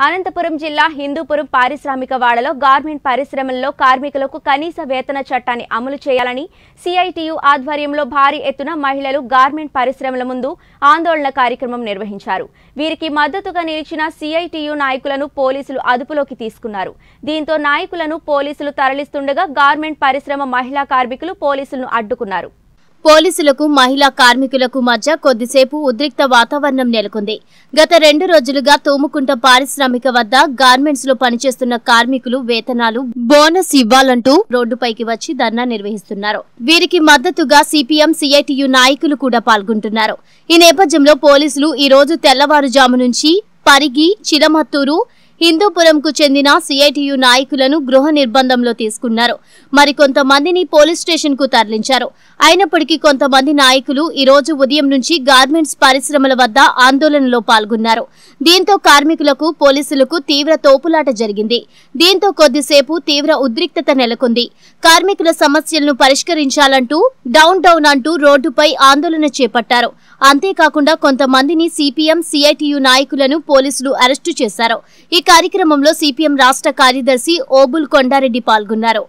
అనంతపురం జిల్లా హిందూపురం పారిశ్రామిక వాడలో గార్మెంట్ పరిశ్రమల్లో కార్మికులకు కనీస వేతన చట్టాన్ని అమలు చేయాలని సిఐటియు ఆధ్వర్యంలో భారీ ఎత్తున మహిళలు గార్మెంట్ పరిశ్రమల ముందు ఆందోళన కార్యక్రమం నిర్వహించారు వీరికి మద్దతుగా నిలిచిన సిఐటియు నాయకులను పోలీసులు అదుపులోకి తీసుకున్నారు దీంతో నాయకులను పోలీసులు తరలిస్తుండగా గార్మెంట్ పరిశ్రమ మహిళా కార్మికులు పోలీసులను అడ్డుకున్నారు పోలీసులకు మహిళా కార్మికులకు మధ్య కొద్దిసేపు ఉద్రిక్త వాతావరణం నెలకొంది గత రెండు రోజులుగా తూముకుంట పారిశ్రామిక వద్ద గార్మెంట్స్ లో పనిచేస్తున్న కార్మికులు వేతనాలు బోనస్ ఇవ్వాలంటూ రోడ్డుపైకి వచ్చి ధర్నా నిర్వహిస్తున్నారు వీరికి మద్దతుగా సిపిఎం సిఐటియు నాయకులు కూడా పాల్గొంటున్నారు ఈ నేపథ్యంలో పోలీసులు ఈ రోజు తెల్లవారుజాము నుంచి పరిగి చిలమత్తూరు హిందూపురంకు చెందిన సిఐటియు నాయకులను గృహ నిర్బంధంలో తీసుకున్నారు మరికొంతమందిని పోలీస్ స్టేషన్ కు తరలించారు అయినప్పటికీ కొంతమంది నాయకులు ఈ రోజు ఉదయం నుంచి గార్మెంట్స్ పరిశ్రమల వద్ద ఆందోళనలో పాల్గొన్నారు దీంతో కార్మికులకు పోలీసులకు తీవ్ర తోపులాట జరిగింది దీంతో కొద్దిసేపు తీవ్ర ఉద్రిక్తత నెలకొంది కార్మికుల సమస్యలను పరిష్కరించాలంటూ డౌన్ డౌన్ అంటూ రోడ్డుపై ఆందోళన చేపట్టారు అంతేకాకుండా కొంతమందిని సిపిఎం సిఐటియు నాయకులను పోలీసులు అరెస్టు చేశారు ఈ కార్యక్రమంలో సిపిఎం రాష్ట్ర కార్యదర్శి ఓబుల్ కొండారెడ్డి పాల్గొన్నారు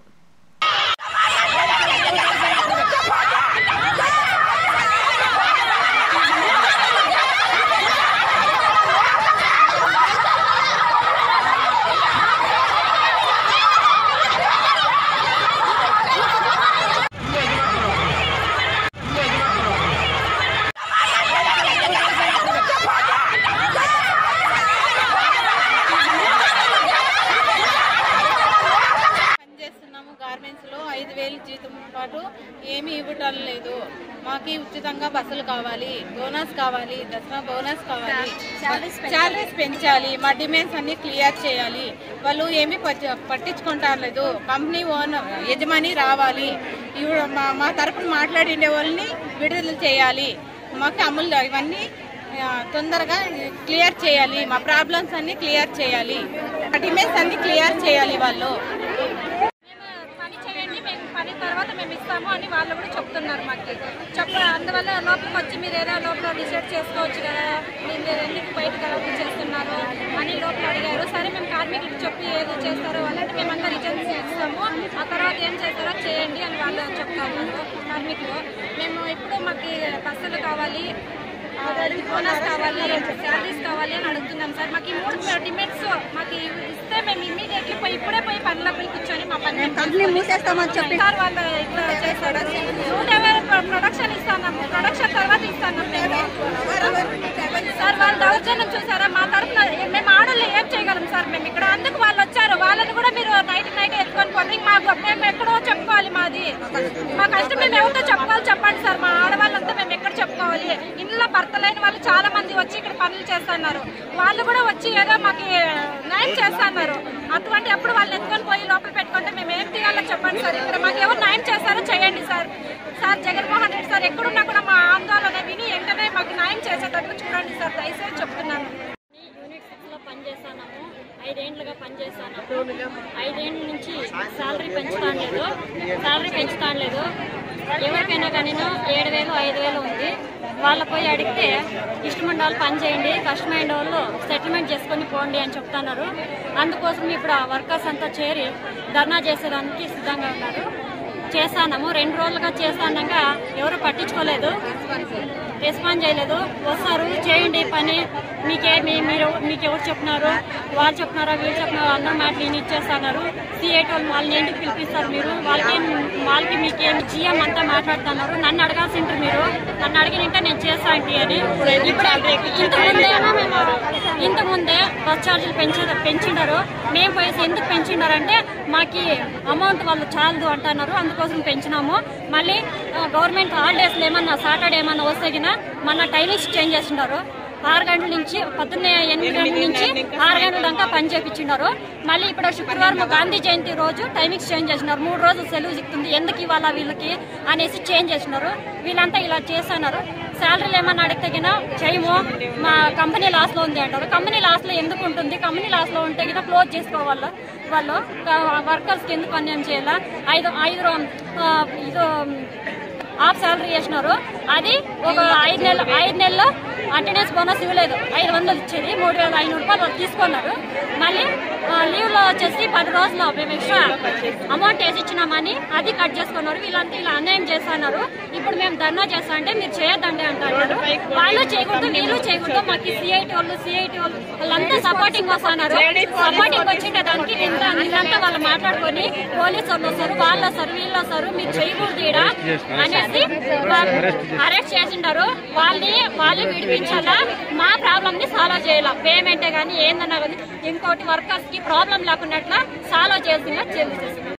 పనిచేస్తున్నాము గార్మెంట్స్ లో ఐదు వేలు జీతం పాటు ఏమీ ఇవ్వటం లేదు మాకి ఉచితంగా బస్సులు కావాలి బోనస్ కావాలి దసరా బోనస్ కావాలి శాలరీస్ పెంచాలి మా డిమాండ్స్ అన్ని క్లియర్ చేయాలి వాళ్ళు ఏమీ పట్టి- పట్టించుకుంటారు లేదు కంపెనీ ఓన్ యజమాని రావాలి ఇవి- మా- మా తరపున మాట్లాడిండే వాళ్ళని విడుదల చేయాలి మాకు అమలు ఇవన్నీ ఆ, తొందరగా క్లియర్ చేయాలి మా ప్రాబ్లమ్స్ అన్ని క్లియర్ చేయాలి మా డిమాండ్స్ అన్ని క్లియర్ చేయాలి వాళ్ళు మేము పని చేయండి మేము పని తర్వాత మేము ఇస్తాము అని వాళ్ళు కూడా చెప్తున్నారు మాకు చెప్ప అందువల్ల లోపలికి వచ్చి మీరు ఏదో లోపల డిసైడ్ చేసుకోవచ్చు కదా మీరు ఎందుకు బయటకు అలౌట్ చేస్తున్నారు అని లోపల అడిగారు సరే మేము కార్మికులకు చెప్పి ఏదో చేస్తారో అలాంటి మేమంతా రిటర్న్స్ ఇస్తాము ఆ తర్వాత ఏం చేస్తారో చేయండి అని వాళ్ళు చెప్తారు కార్మికులు మేము ఇప్పుడు మాకు బస్సులు కావాలి ఆ, బోనస్ కావాలి శాలరీస్ కావాలి అని అడుగుతున్నాం సార్ మాకు ఈ మూడు డిమాండ్స్ మాకు ఇవి ఇస్తే మేము ఇమీడియట్లీ పోయి ఇప్పుడే పోయి పనిలో పోయి కూర్చొని మా పని కంపెనీ మూసేస్తామని చెప్పి సార్ వాళ్ళు ఇట్లా చేశారు నూట యాభై ప్రొడక్షన్ ఇస్తాము ప్రొడక్షన్ తర్వాత ఇస్తాను మేము సార్ వాళ్ళు దౌర్జన్యం చూసారా మా తరఫున మేము ఆడలు ఏం చేయగలం సార్ మేము ఇక్కడ అందుకు వాళ్ళు వచ్చారు వాళ్ళని కూడా మీరు నైట్ నైట్ ఎత్తుకొని పోతే మాకు మేము ఎక్కడో చెప్పుకోవాలి మాది మా కష్టం మేము ఎవరితో చెప్పుకోవాలి చెప్పండి సార్ మా ఆడవాళ్ళంతా మేము ఎక్కడ చెప్పుకోవాలి ఇంట్లో భర్తలైన వాళ్ళు చాలా మంది వచ్చి ఇక్కడ పనులు చేస్తున్నారు వాళ్ళు కూడా వచ్చి ఏదో మాకు న్యాయం చేస్తున్నారు అటువంటి అప్పుడు వాళ్ళని ఎత్తుకొని పోయి లోపల పెట్టుకుంటే మేము ఏం తీయాలో చెప్పండి సార్ ఇక్కడ మాకు ఎవరు న్యాయం చేస్తారో చేయండి sir sir Jaganmohan Reddy sir ఎక్కడున్నా కూడా మా ఆందోళన విని వెంటనే మాకు న్యాయం చేసేటట్లు చూడండి సార్ దయచేసి చెప్తున్నాను యూనిట్ సిక్స్ లో పనిచేస్తున్నాము ఐదేండ్లుగా పనిచేస్తున్నాము ఐదేండ్ల నుంచి శాలరీ పెంచుతాను లేదు శాలరీ పెంచుతాను లేదు ఎవరికైనా కానీ ఏడు వేలు ఐదు వేలు ఉంది వాళ్ళ పోయి అడిగితే ఇష్టమైన వాళ్ళు పని చేయండి కష్టమైన వాళ్ళు సెటిల్మెంట్ చేసుకొని పోండి అని చెప్తున్నారు అందుకోసం ఇప్పుడు ఆ వర్కర్స్ అంతా చేరి ధర్నా చేసేదానికి సిద్ధంగా ఉన్నారు చేస్తాము రెండు రోజులుగా చేస్తానగా ఎవరు పట్టించుకోలేదు రెస్పాన్స్ చేయలేదు వస్తారు చేయండి పని మీకేమి మీరు మీకు ఎవరు చెప్తున్నారు వాళ్ళు చెప్తున్నారా వీళ్ళు చెప్తున్నారా అందరూ మాటలు ఈయన ఇచ్చేస్తున్నారు సిఐటి వాళ్ళు వాళ్ళని ఏంటికి పిలిపిస్తారు మీరు వాళ్ళకి వాళ్ళకి మీకేం జిఎం అంతా మాట్లాడుతున్నారు నన్ను అడగాల్సింటారు మీరు నన్ను అడిగినంటే నేను చేస్తా ఏంటి అని ఇప్పుడు ఇంత ముందే ఇంత ముందే బస్ ఛార్జీలు పెంచ పెంచిండారు మేము పోయేసి ఎందుకు పెంచిండారంటే మాకి అమౌంట్ వాళ్ళు చాలదు అంటున్నారు అందుకోసం పెంచినాము మళ్ళీ గవర్నమెంట్ హాలిడేస్ ఏమన్నా సాటర్డే ఏమన్నా వస్తే గిన మళ్ళీ టైమింగ్స్ చేంజ్ చేసిండారు ఆరు గంటల నుంచి పొద్దున్నే ఎనిమిది గంటల నుంచి ఆరు గంటల దాకా పని చేపించినారు మళ్ళీ ఇప్పుడు శుక్రవారం గాంధీ జయంతి రోజు టైమింగ్స్ చేంజ్ చేసినారు మూడు రోజులు సెలవు సిక్తుంది ఎందుకు ఇవ్వాలా వీళ్ళకి అనేసి చేంజ్ చేసినారు వీళ్ళంతా ఇలా చేస్తున్నారు శాలరీలు ఏమన్నా అడిగితే గిన చేయము మా కంపెనీ లాస్ లో ఉంది అంటారు కంపెనీ లాస్ లో ఎందుకు ఉంటుంది కంపెనీ లాస్ లో ఉంటే గిన క్లోజ్ చేసుకోవాలి వాళ్ళు వర్కర్స్ కి ఎందుకు అన్యాయం చేయాలా ఐదు ఐదు రో- ఆ, ఇది హాఫ్ శాలరీ చేసినారు అది ఒక ఐదు నెలలు ఐదు నెలలు అటెండెన్స్ బోనస్ ఇవ్వలేదు ఐదు వందలు ఇచ్చేది మూడు వేల ఐనూరు రూపాయలు వాళ్ళు తీసుకున్నారు మళ్ళీ లీవ్ లో వచ్చేసి పది రోజులు మేము ఎక్స్ట్రా అమౌంట్ వేసి ఇచ్చినామని అది కట్ చేసుకున్నారు వీళ్ళంతా ఇలా అన్యాయం చేస్తున్నారు ఇప్పుడు మేము ధర్నా చేస్తా అంటే మీరు చేయొద్దండి అంటారు వాళ్ళు చేయకూడదు వీళ్ళు చేయకూడదు మాకు సిఐటి వాళ్ళు సిఐటి వాళ్ళు వాళ్ళంతా సపోర్టింగ్ వస్తున్నారు సపోర్టింగ్ వచ్చిండే దానికి నిన్న నిన్నంతా వాళ్ళు మాట్లాడుకొని పోలీసు వాళ్ళు వస్తారు వాళ్ళు వస్తారు వీళ్ళు వస్తారు మీరు చేయకూడదు ఈడ అనేసి అరెస్ట్ చేసిండారు వాళ్ళని వాళ్ళు విడిపించాలా మా ప్రాబ్లమ్ ని సాల్వ్ చేయాల పేమెంటే కానీ ఏందన్నా కానీ ఇంకోటి వర్కర్స్ కి ప్రాబ్లం లేకుండా సాల్వ్ చేసిందా చెల్లి